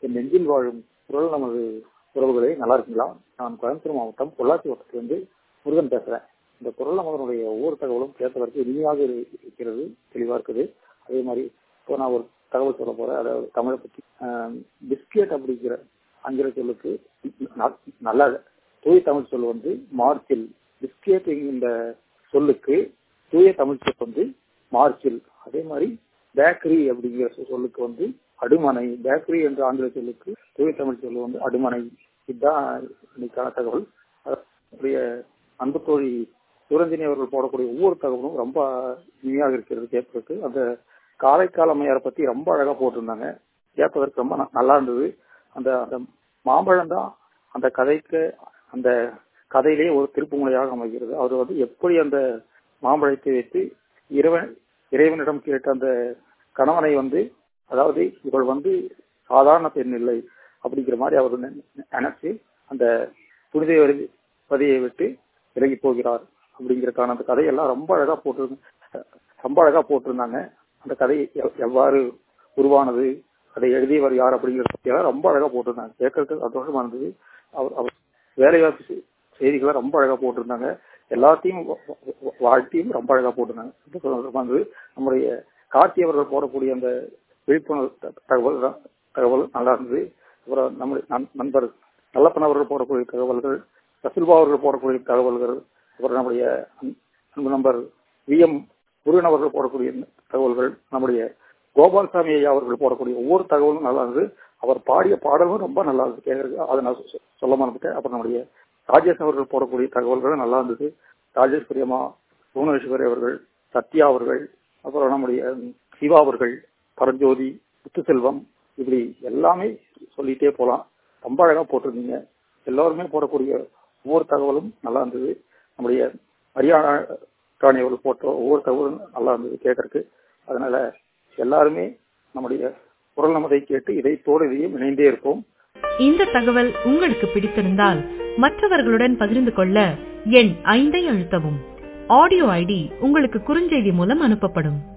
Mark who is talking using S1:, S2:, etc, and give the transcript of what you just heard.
S1: என் நெஞ்சில் வாழும் குரல் நமது உறவுகளே நல்லா இருக்கீங்களா நான் கோயம்புத்தூர் மாவட்டம் பொள்ளாச்சி வட்டத்திலிருந்து முருகன் பேசுறேன் இந்த குரல் நமதனுடைய ஒவ்வொரு தகவலும் கேட்பதற்கு இனிமையாக இருக்கிறது தெளிவா இருக்குது அதே மாதிரி இப்போ நான் ஒரு தகவல் சொல்ல போறேன் அதாவது தமிழை பற்றி பிஸ்கெட் அப்படிங்கிற ஆங்கில சொல்லுக்கு நல்ல தூய தமிழ் சொல் வந்து மார்ச்சில் பிஸ்கெட் இந்த சொல்லுக்கு தூய தமிழ் சொல் வந்து மார்ச்சில் அதே மாதிரி பேக்கரி அப்படிங்கிற சொல்லுக்கு வந்து அடுமனை பேக்கரி என்ற ஆங்கில சொல்லுக்கு தூய தமிழ் சொல்லு வந்து அடுமனை இதுதான் இன்னைக்கான தகவல் அதனுடைய அன்பு தோழி சுரஞ்சினி அவர்கள் போடக்கூடிய ஒவ்வொரு தகவலும் ரொம்ப இனிமையாக இருக்கிறது கேட்பதற்கு அந்த காரைக்கால் அம்மையாரை பத்தி ரொம்ப அழகா போட்டிருந்தாங்க கேட்பதற்கு ரொம்ப நல்லா இருந்தது அந்த அந்த மாம்பழம் தான் அந்த கதைக்கு அந்த கதையிலே ஒரு திருப்புமுனையாக அமைகிறது அவர் வந்து எப்படி அந்த மாம்பழத்தை வைத்து இறைவன் இறைவனிடம் கேட்ட அந்த கணவனை வந்து அதாவது இவள் வந்து சாதாரண பெண் இல்லை அப்படிங்கிற மாதிரி அவர் நினைச்சு அந்த புனித பதியை விட்டு விலகி போகிறார் அப்படிங்கறதுக்கான அந்த கதையெல்லாம் ரொம்ப அழகா போட்டு ரொம்ப அழகா போட்டிருந்தாங்க அந்த கதை எவ்வாறு உருவானது அதை எழுதியவர் யார் அப்படிங்கிற பற்றியெல்லாம் ரொம்ப அழகா போட்டிருந்தாங்க கேட்கறதுக்கு சந்தோஷமா இருந்தது அவர் அவர் வேலைவாய்ப்பு செய்திகளை ரொம்ப அழகா போட்டிருந்தாங்க எல்லாத்தையும் வாழ்த்தையும் ரொம்ப அழகா போட்டிருந்தாங்க வந்து நம்முடைய கார்த்தி அவர்கள் போடக்கூடிய அந்த விழிப்புணர்வு தகவல் தகவல் நல்லா இருந்தது அப்புறம் நம்முடைய நண்பர் நல்லப்பன் அவர்கள் போடக்கூடிய தகவல்கள் ரசுல்பா அவர்கள் போடக்கூடிய தகவல்கள் அப்புறம் நம்முடைய அன்பு நம்பர் வி எம் முருகன் அவர்கள் போடக்கூடிய தகவல்கள் நம்முடைய கோபால்சாமி ஐயா அவர்கள் போடக்கூடிய ஒவ்வொரு தகவலும் நல்லா இருந்தது அவர் பாடிய பாடலும் ரொம்ப நல்லா இருந்தது கேட்கறது அதை நான் சொல்ல மறந்துட்டேன் அப்புறம் நம்முடைய ராஜேஷ் அவர்கள் போடக்கூடிய தகவல்களும் நல்லா இருந்தது ராஜேஷ் பிரியமா புவனேஸ்வரி அவர்கள் சத்யா அவர்கள் அப்புறம் நம்முடைய சிவா அவர்கள் பரஞ்சோதி முத்துசெல்வம் இப்படி எல்லாமே சொல்லிட்டே போலாம் ரொம்ப அழகா போட்டிருந்தீங்க எல்லாருமே போடக்கூடிய ஒவ்வொரு தகவலும் நல்லா இருந்தது நம்முடைய ஹரியானா ராணி அவர்கள் போட்ட ஒவ்வொரு தகவலும் நல்லா இருந்தது கேட்கறதுக்கு அதனால எல்லாருமே நம்முடைய குரல் நமதை கேட்டு இதைத்தோடு இதையும் இணைந்தே இருப்போம்
S2: இந்த தகவல் உங்களுக்கு பிடித்திருந்தால் மற்றவர்களுடன் பகிர்ந்து கொள்ள எண் ஐந்தை அழுத்தவும் ஆடியோ ஐடி உங்களுக்கு குறுஞ்செய்தி மூலம் அனுப்பப்படும்